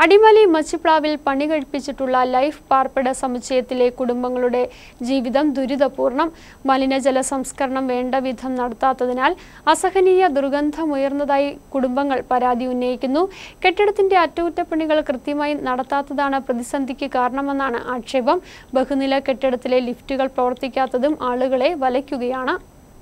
അടിമലി മച്ചിപ്ലാവിൽ പണി കഴിപ്പിച്ചിട്ടുള്ള ലൈഫ് പാർപ്പിട സമുച്ചയത്തിലെ കുടുംബങ്ങളുടെ ജീവിതം ദുരിതപൂർണം മലിനജല സംസ്കരണം വേണ്ട വിധം നടത്താത്തതിനാൽ അസഹനീയ ദുർഗന്ധമുയർന്നതായി കുടുംബങ്ങൾ പരാതി ഉന്നയിക്കുന്നു കെട്ടിടത്തിന്റെ അറ്റകുറ്റപ്പണികൾ കൃത്യമായി നടത്താത്തതാണ് പ്രതിസന്ധിക്ക് കാരണമെന്നാണ് ആക്ഷേപം ബഹുനില കെട്ടിടത്തിലെ ലിഫ്റ്റുകൾ പ്രവർത്തിക്കാത്തതും ആളുകളെ വലയ്ക്കുകയാണ്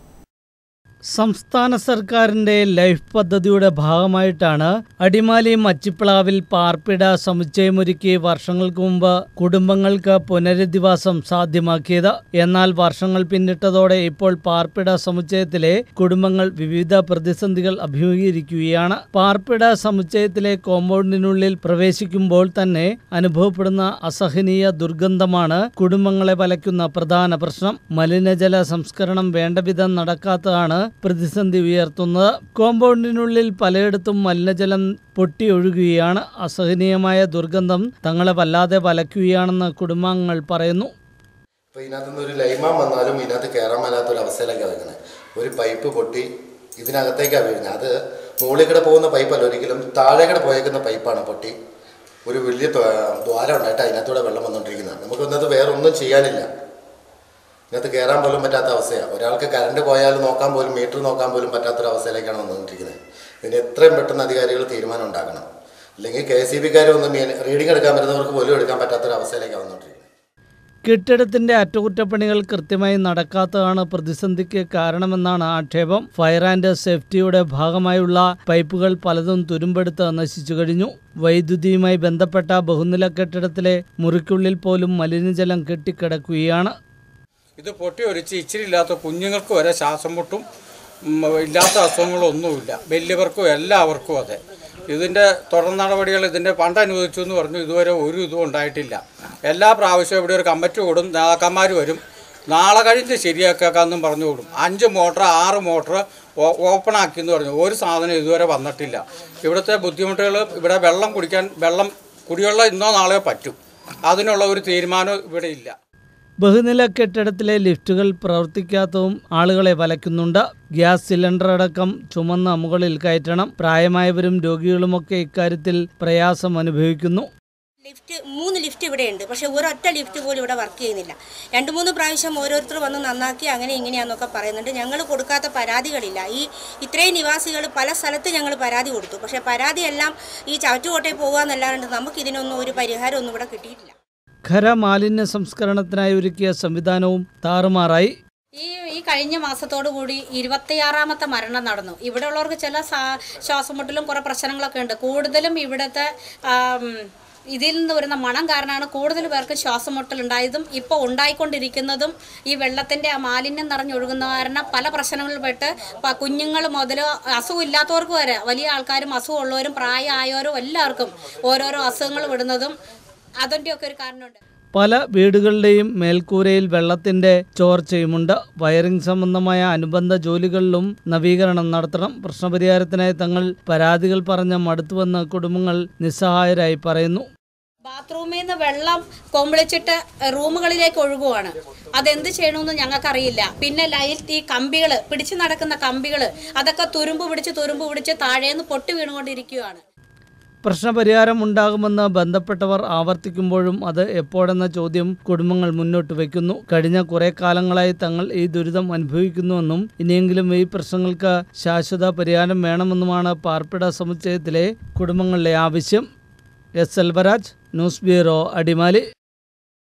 സംസ്ഥാന സർക്കാരിന്റെ ലൈഫ് പദ്ധതിയുടെ ഭാഗമായിട്ടാണ് അടിമാലി മച്ചിപ്ലാവിൽ പാർപ്പിട സമുച്ചയമൊരുക്കി വർഷങ്ങൾക്ക് മുമ്പ് കുടുംബങ്ങൾക്ക് പുനരധിവാസം സാധ്യമാക്കിയത് എന്നാൽ വർഷങ്ങൾ പിന്നിട്ടതോടെ ഇപ്പോൾ പാർപ്പിട സമുച്ചയത്തിലെ കുടുംബങ്ങൾ വിവിധ പ്രതിസന്ധികൾ അഭിമുഖീകരിക്കുകയാണ് പാർപ്പിട സമുച്ചയത്തിലെ കോമ്പൗണ്ടിനുള്ളിൽ പ്രവേശിക്കുമ്പോൾ തന്നെ അനുഭവപ്പെടുന്ന അസഹനീയ ദുർഗന്ധമാണ് കുടുംബങ്ങളെ വലയ്ക്കുന്ന പ്രധാന പ്രശ്നം മലിനജല സംസ്കരണം വേണ്ടവിധം നടക്കാത്തതാണ് പ്രതിസന്ധി ഉയർത്തുന്നത് കോമ്പൗണ്ടിനുള്ളിൽ പലയിടത്തും മലിനജലം പൊട്ടിയൊഴുകുകയാണ് അസഹനീയമായ ദുർഗന്ധം തങ്ങളെ വല്ലാതെ വലയ്ക്കുകയാണെന്ന് കുടുംബാംഗങ്ങൾ പറയുന്നു അപ്പോൾ ഇതിനകത്തുനിന്ന് ഒരു ലൈമാൻ വന്നാലും ഇതിനകത്ത് കയറാൻ മേലാത്തൊരു അവസ്ഥയിലേക്കാണ് വരുന്നത് ഒരു പൈപ്പ് പൊട്ടി ഇതിനകത്തേക്കാണ് വീഴുന്നത് അത് മുകളിൽ കൂടെ പോകുന്ന പൈപ്പല്ല ഒരിക്കലും താഴെ കൂടെ പോയേക്കുന്ന പൈപ്പാണ് പൊട്ടി ഒരു വലിയ ദ്വാ- ദ്വാരം ഉണ്ടായിട്ട് അതിനകത്തൂടെ വെള്ളം വന്നുകൊണ്ടിരിക്കുന്നത് നമുക്ക് ഇന്നത്തെ വേറെ ഒന്നും ചെയ്യാനില്ല ഇതിനകത്ത് കയറാൻ പോലും പറ്റാത്ത അവസ്ഥയാണ് ഒരാൾക്ക് കറണ്ട് പോയാലും നോക്കാൻ പോലും മീറ്റർ നോക്കാൻ പോലും പറ്റാത്തൊരു അവസ്ഥയിലേക്കാണ് വന്നുകൊണ്ടിരിക്കുന്നത് ഇതിന് എത്രയും പെട്ടെന്ന് അധികാരികൾ തീരുമാനം ഉണ്ടാക്കണം അല്ലെങ്കിൽ കെ എസ് സി ബിക്കാർ ഒന്ന് റീഡിംഗ് എടുക്കാൻ പറ്റുന്നവർക്ക് പോലും എടുക്കാൻ പറ്റാത്തൊരു അവസ്ഥയിലേക്കാണ് വന്നുകൊണ്ടിരിക്കുന്നത് കെട്ടിടത്തിന്റെ അറ്റകുറ്റപ്പണികൾ കൃത്യമായി നടക്കാത്തതാണ് പ്രതിസന്ധിക്ക് കാരണമെന്നാണ് ആക്ഷേപം ഫയർ ആൻഡ് സേഫ്റ്റിയുടെ ഭാഗമായുള്ള പൈപ്പുകൾ പലതും തുരുമ്പെടുത്ത് നശിച്ചു കഴിഞ്ഞു വൈദ്യുതിയുമായി ബന്ധപ്പെട്ട ബഹുനില കെട്ടിടത്തിലെ മുറിക്കുള്ളിൽ പോലും മലിനജലം കെട്ടിക്കിടക്കുകയാണ് ഇത് പൊട്ടി ഒരിച്ച് ഇച്ചിരി ഇല്ലാത്ത കുഞ്ഞുങ്ങൾക്ക് വരെ ശ്വാസം മുട്ടും ഉം, ഇല്ലാത്ത അസുഖങ്ങളൊന്നുമില്ല വലിയവർക്കും എല്ലാവർക്കും അതെ ഇതിൻ്റെ തുടർ നടപടികൾ ഇതിൻ്റെ ഫണ്ട് അനുവദിച്ചു എന്ന് പറഞ്ഞു ഇതുവരെ ഒരു ഇതും ഉണ്ടായിട്ടില്ല എല്ലാ പ്രാവശ്യവും ഇവിടെ ഒരു കമ്മിറ്റി കൂടും നേതാക്കന്മാർ വരും നാളെ കഴിഞ്ഞ് ശരിയാക്കാമെന്നും പറഞ്ഞു കൂടും അഞ്ച് മോട്ടർ ആറ് മോട്ടർ ഓപ്പൺ ആക്കി എന്ന് പറഞ്ഞു ഒരു സാധനം ഇതുവരെ വന്നിട്ടില്ല ഇവിടുത്തെ ബുദ്ധിമുട്ടുകൾ ഇവിടെ വെള്ളം കുടിക്കാൻ വെള്ളം കുടിവെള്ളം ഇന്നോ നാളെയോ പറ്റും അതിനുള്ള ഒരു തീരുമാനം ഇവിടെ ഇല്ല ബഹുനില കെട്ടിടത്തിലെ ലിഫ്റ്റുകൾ പ്രവർത്തിക്കാത്തതും ആളുകളെ വലയ്ക്കുന്നുണ്ട് ഗ്യാസ് സിലിണ്ടർ അടക്കം ചുമന്ന മുകളിൽ കയറ്റണം പ്രായമായവരും രോഗികളുമൊക്കെ ഇക്കാര്യത്തിൽ പ്രയാസം അനുഭവിക്കുന്നു ലിഫ്റ്റ് മൂന്ന് ലിഫ്റ്റ് ഇവിടെ ഉണ്ട് പക്ഷെ ഒരൊറ്റ ലിഫ്റ്റ് പോലും ഇവിടെ വർക്ക് ചെയ്യുന്നില്ല രണ്ട് മൂന്ന് പ്രാവശ്യം ഓരോരുത്തർ വന്ന് നന്നാക്കി അങ്ങനെ ഇങ്ങനെയാന്നൊക്കെ പറയുന്നുണ്ട് ഞങ്ങൾ കൊടുക്കാത്ത പരാതികളില്ല ഈ ഇത്രയും നിവാസികൾ പല സ്ഥലത്ത് ഞങ്ങൾ പരാതി കൊടുത്തു പക്ഷെ പരാതിയെല്ലാം ഈ ചവറ്റുകോട്ടയിൽ പോകുകയെന്നല്ലാണ്ട് നമുക്ക് ഇതിനൊന്നും ഒരു പരിഹാരം ഒന്നും ഇവിടെ കിട്ടിയിട്ടില്ല ഖര മാലിന്യ സംസ്കരണത്തിനായി ഒരുക്കിയ സംവിധാനവും താറുമാറായി ഈ ഈ കഴിഞ്ഞ മാസത്തോടു കൂടി ഇരുപത്തിയാറാമത്തെ മരണം നടന്നു ഇവിടെ ഉള്ളവർക്ക് ചില സാ- ശ്വാസമുട്ടലും കുറേ പ്രശ്നങ്ങളൊക്കെ ഉണ്ട് കൂടുതലും ഇവിടുത്തെ ആം, ഇതിൽ നിന്ന് വരുന്ന മണം കാരണമാണ് കൂടുതൽ പേർക്ക് ശ്വാസമുട്ടൽ ഉണ്ടായതും ഇപ്പോൾ ഉണ്ടായിക്കൊണ്ടിരിക്കുന്നതും ഈ വെള്ളത്തിൻ്റെ ആ മാലിന്യം നിറഞ്ഞൊഴുകുന്ന കാരണം പല പ്രശ്നങ്ങളിൽ പെട്ട് പ- കുഞ്ഞുങ്ങൾ മുതൽ അസുഖമില്ലാത്തവർക്ക് വരെ വലിയ ആൾക്കാരും അസുഖമുള്ളവരും പ്രായമായവരും എല്ലാവർക്കും ഓരോരോ അസുഖങ്ങൾ വിടുന്നതും അതിൻ്റെയൊക്കെ ഒരു കാരണമുണ്ട് പല വീടുകളുടെയും മേൽക്കൂരയിൽ വെള്ളത്തിന്റെ ചോർച്ചയുമുണ്ട് വയറിംഗ് സംബന്ധമായ അനുബന്ധ ജോലികളിലും നവീകരണം നടത്തണം പ്രശ്നപരിഹാരത്തിനായി തങ്ങൾ പരാതികൾ പറഞ്ഞ മടുത്തുവെന്ന് കുടുംബങ്ങൾ നിസ്സഹായരായി പറയുന്നു ബാത്റൂമിൽ നിന്ന് വെള്ളം കൊമ്പിളിച്ചിട്ട് റൂമുകളിലേക്ക് ഒഴുകുവാണ് അതെന്ത് ചെയ്യണമെന്ന് ഞങ്ങൾക്കറിയില്ല പിന്നെ ലൈറ്റ് ഈ കമ്പികൾ പിടിച്ചു നടക്കുന്ന കമ്പികൾ അതൊക്കെ തുരുമ്പ് പിടിച്ച് തുരുമ്പ് പിടിച്ച് താഴേന്ന് പൊട്ടി വീണുകൊണ്ടിരിക്കുകയാണ് പ്രശ്നപരിഹാരം ഉണ്ടാകുമെന്ന് ബന്ധപ്പെട്ടവർ ആവർത്തിക്കുമ്പോഴും അത് എപ്പോഴെന്ന ചോദ്യം കുടുംബങ്ങൾ മുന്നോട്ട് വയ്ക്കുന്നു കഴിഞ്ഞ കുറെ കാലങ്ങളായി തങ്ങൾ ഈ ദുരിതം അനുഭവിക്കുന്നുവെന്നും ഇനിയെങ്കിലും ഈ പ്രശ്നങ്ങൾക്ക് ശാശ്വത പരിഹാരം വേണമെന്നുമാണ് പാർപ്പിട സമുച്ചയത്തിലെ കുടുംബങ്ങളുടെ ആവശ്യം S Selvaraj news bureau Adimali